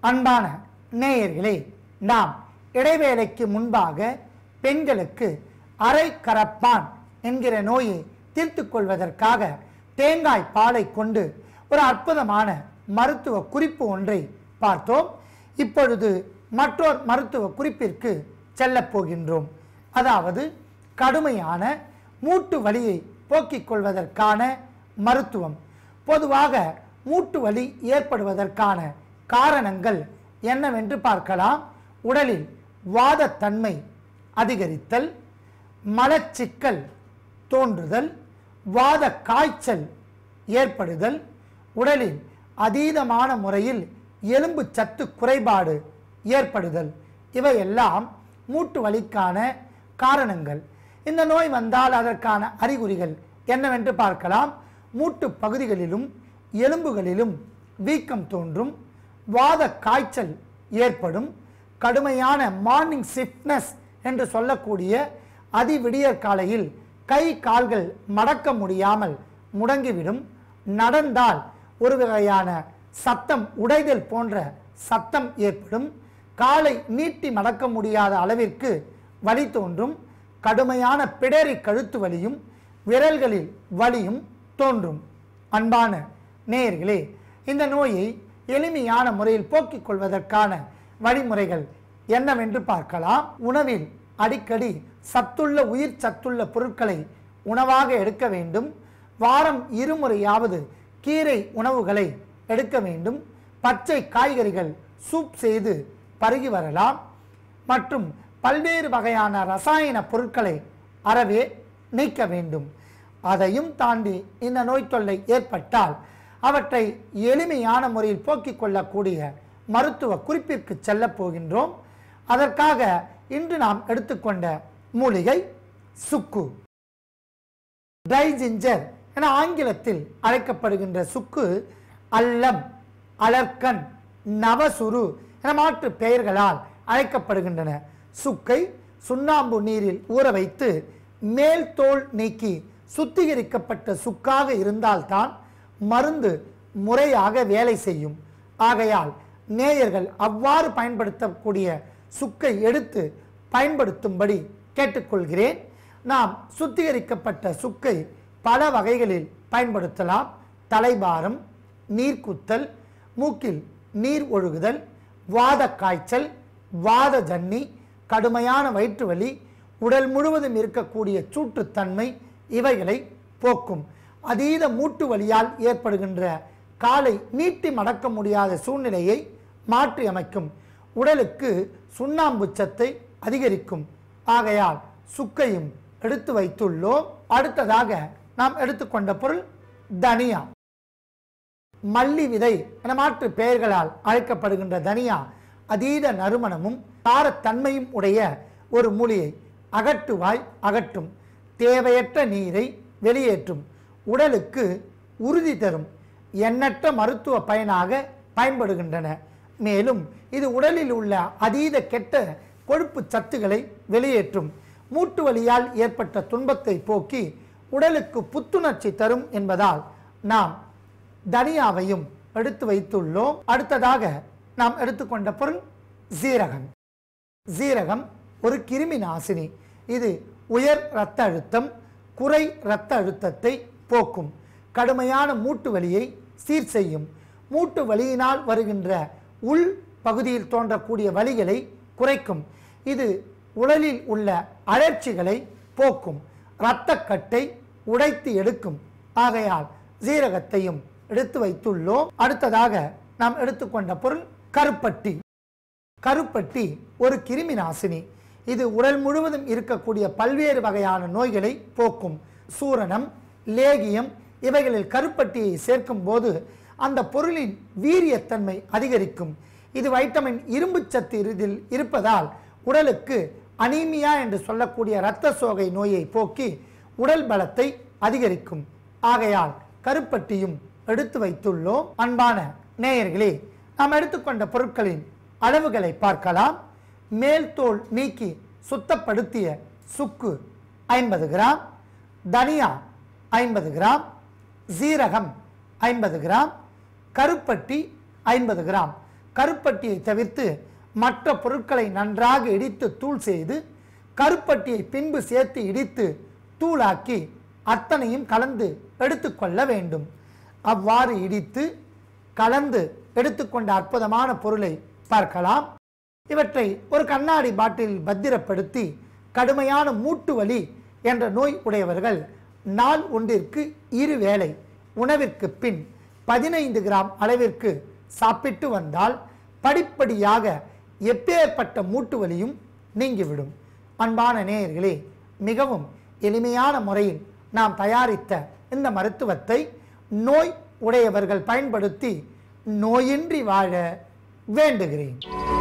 அன்பான நேயர்களே நாம் இடைவேளைக்கு முன்பாக பெண்களுக்கு அரை கரப்பான் என்கிற நோயை தீர்த்துக் கொள்வதற்காக தேங்காய் பாலை கொண்டு ஒரு அற்புதமான மருத்துவ குறிப்பு ஒன்றை பார்த்தோம் இப்பொழுது மற்றொரு மருத்துவ குறிப்பிற்கு செல்லப் போகின்றோம் அதாவது கடுமையான மூட்டு வலியை போக்கிக் கொள்வதற்கான மருத்துவம் பொதுவாக மூட்டு வலி ஏற்படுவதற்கான காரணங்கள் என்னவென்று பார்க்கலாம் உடலில் வாதத்தன்மை அதிகரித்தல் மலச்சிக்கல் தோன்றுதல் வாத காய்ச்சல் ஏற்படுதல் உடலில் அதீதமான முறையில் எலும்பு சத்து குறைபாடு ஏற்படுதல் இவையெல்லாம் மூட்டு வலிக்கான காரணங்கள் இந்த நோய் வந்தால் அதற்கான அறிகுறிகள் என்னவென்று பார்க்கலாம் மூட்டு பகுதிகளிலும் எலும்புகளிலும் வீக்கம் தோன்றும் வாத காய்ச்சல் ஏற்படும் கடுமையான மார்னிங் சிஃப்ட்னஸ் என்று சொல்லக்கூடிய அதிவிடியற் காலையில் கை கால்கள் மடக்க முடியாமல் முடங்கிவிடும் நடந்தால் ஒரு வகையான சத்தம் உடைதல் போன்ற சத்தம் ஏற்படும் காலை நீட்டி மடக்க முடியாத அளவிற்கு வலி தோன்றும் கடுமையான பிடரி கழுத்து வலியும் விரல்களில் வலியும் தோன்றும் அன்பான நேயர்களே இந்த நோயை எளிமையான முறையில் போக்கிக் கொள்வதற்கான வழிமுறைகள் என்னவென்று பார்க்கலாம் உணவில் அடிக்கடி சத்துள்ள உயிர் சத்துள்ள பொருட்களை உணவாக எடுக்க வேண்டும் வாரம் இருமுறையாவது கீரை உணவுகளை எடுக்க வேண்டும் பச்சை காய்கறிகள் சூப் செய்து பருகி வரலாம் மற்றும் பல்வேறு வகையான ரசாயன பொருட்களை அறவே நீக்க வேண்டும் அதையும் தாண்டி இந்த நோய் தொல்லை ஏற்பட்டால் அவற்றை எளிமையான முறையில் போக்கிக் கொள்ளக்கூடிய மருத்துவ குறிப்பிற்கு செல்லப் போகின்றோம் அதற்காக இன்று நாம் எடுத்துக்கொண்ட மூலிகை சுக்கு ட்ரை ஜிஞ்சர் என ஆங்கிலத்தில் அழைக்கப்படுகின்ற சுக்கு அல்லம் அலர்கன் நவசுரு என மாற்று பெயர்களால் அழைக்கப்படுகின்றன சுக்கை சுண்ணாம்பு நீரில் ஊற வைத்து மேல் தோல் நீக்கி சுத்திகரிக்கப்பட்ட சுக்காக இருந்தால்தான் மருந்து முறையாக வேலை செய்யும் ஆகையால் நேயர்கள் அவ்வாறு பயன்படுத்தக்கூடிய சுக்கை எடுத்து பயன்படுத்தும்படி கேட்டுக்கொள்கிறேன் நாம் சுத்திகரிக்கப்பட்ட சுக்கை பல வகைகளில் பயன்படுத்தலாம் தலைபாரம் நீர்க்குத்தல் மூக்கில் நீர் ஒழுகுதல் வாத காய்ச்சல் வாத ஜன்னி கடுமையான வயிற்று வலி உடல் முழுவதும் இருக்கக்கூடிய சூட்டுத்தன்மை இவைகளை போக்கும் அதீத மூட்டு வலியால் ஏற்படுகின்ற காலை நீட்டி மடக்க முடியாத சூழ்நிலையை மாற்றி அமைக்கும் உடலுக்கு சுண்ணாம்பு சத்தை அதிகரிக்கும் ஆகையால் சுக்கையும் எடுத்து வைத்துள்ளோம் அடுத்ததாக நாம் எடுத்துக்கொண்ட பொருள் தனியா மல்லி விதை என மாற்று பெயர்களால் அழைக்கப்படுகின்ற தனியா அதீத நறுமணமும் காரத்தன்மையும் உடைய ஒரு மூலிகை அகட்டுவாய் அகற்றும் தேவையற்ற நீரை வெளியேற்றும் உடலுக்கு உறுதி தரும் எண்ணற்ற மருத்துவ பயனாக பயன்படுகின்றன மேலும் இது உடலில் உள்ள அதீத கெட்ட கொழுப்பு சத்துக்களை வெளியேற்றும் மூட்டு வலியால் ஏற்பட்ட துன்பத்தை போக்கி உடலுக்கு புத்துணர்ச்சி தரும் என்பதால் நாம் தனியாவையும் எடுத்து வைத்துள்ளோம் அடுத்ததாக நாம் எடுத்துக்கொண்ட பொருள் சீரகம் சீரகம் ஒரு கிருமி நாசினி இது உயர் இரத்த அழுத்தம் குறை இரத்த அழுத்தத்தை போக்கும் கடுமையான மூட்டு வலியை சீர் செய்யும் மூட்டு வலியினால் வருகின்ற உள் பகுதியில் தோன்றக்கூடிய வலிகளை குறைக்கும் இது உடலில் உள்ள அழற்சிகளை போக்கும் இரத்தக்கட்டை உடைத்து எடுக்கும் ஆகையால் சீரகத்தையும் எடுத்து வைத்துள்ளோம் அடுத்ததாக நாம் எடுத்துக்கொண்ட பொருள் கருப்பட்டி கருப்பட்டி ஒரு கிருமி நாசினி இது உடல் முழுவதும் இருக்கக்கூடிய பல்வேறு வகையான நோய்களை போக்கும் சூரணம் லேகியம் இவைகளில் கருப்பட்டியை சேர்க்கும் போது அந்த பொருளின் வீரியத்தன்மை அதிகரிக்கும் இது வைட்டமின் இரும்புச்சத்து இதில் இருப்பதால் உடலுக்கு அனீமியா என்று சொல்லக்கூடிய இரத்த சோகை நோயை போக்கி உடல் பலத்தை அதிகரிக்கும் ஆகையால் கருப்பட்டியும் எடுத்து வைத்துள்ளோம் அன்பான நேயர்களே நாம் எடுத்துக்கொண்ட பொருட்களின் அளவுகளை பார்க்கலாம் மேல் தோல் நீக்கி சுத்தப்படுத்திய சுக்கு ஐம்பது கிராம் தனியா ஐம்பது கிராம் சீரகம் ஐம்பது கிராம் கருப்பட்டி ஐம்பது கிராம் கருப்பட்டியை தவிர்த்து மற்ற பொருட்களை நன்றாக இடித்து தூள் செய்து கருப்பட்டியை பின்பு சேர்த்து இடித்து தூளாக்கி அத்தனையும் கலந்து எடுத்துக்கொள்ள வேண்டும் அவ்வாறு இடித்து கலந்து எடுத்துக்கொண்ட அற்புதமான பொருளை பார்க்கலாம் இவற்றை ஒரு கண்ணாடி பாட்டிலில் பத்திரப்படுத்தி கடுமையான மூட்டு வலி என்ற நோய் உடையவர்கள் நாள் ஒன்றிற்கு இரு வேளை உணவிற்கு பின் பதினைந்து கிராம் அளவிற்கு சாப்பிட்டு வந்தால் படிப்படியாக எப்பேற்பட்ட மூட்டு வலியும் நீங்கிவிடும் அன்பான நேயர்களே மிகவும் எளிமையான முறையில் நாம் தயாரித்த இந்த மருத்துவத்தை நோய் உடையவர்கள் பயன்படுத்தி நோயின்றி வாழ வேண்டுகிறேன்